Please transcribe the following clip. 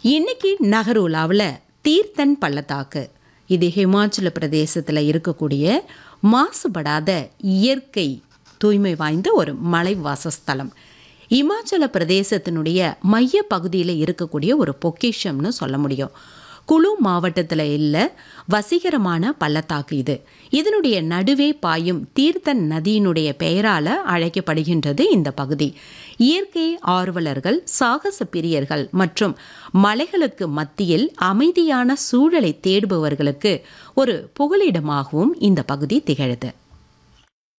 இன்னைக்கு நகரூலாவில் தீர்த்தன் பள்ளத்தாக்கு இது ஹிமாச்சல பிரதேசத்தில் இருக்கக்கூடிய மாசுபடாத இயற்கை தூய்மை வாய்ந்த ஒரு மலை வாசஸ்தலம் இமாச்சல பிரதேசத்தினுடைய மைய பகுதியில் இருக்கக்கூடிய ஒரு பொக்கிஷம்னு சொல்ல முடியும் குழு மாவட்டத்தில் இல்ல வசீகரமான பள்ளத்தாக்கு இது இதனுடைய நடுவே பாயும் தீர்த்தன் நதியினுடைய பெயரால அழைக்கப்படுகின்றது இந்த பகுதி இயற்கை ஆர்வலர்கள் சாகச பிரியர்கள் மற்றும் மலைகளுக்கு மத்தியில் அமைதியான சூழலை தேடுபவர்களுக்கு ஒரு புகலிடமாகவும் இந்த பகுதி திகழுது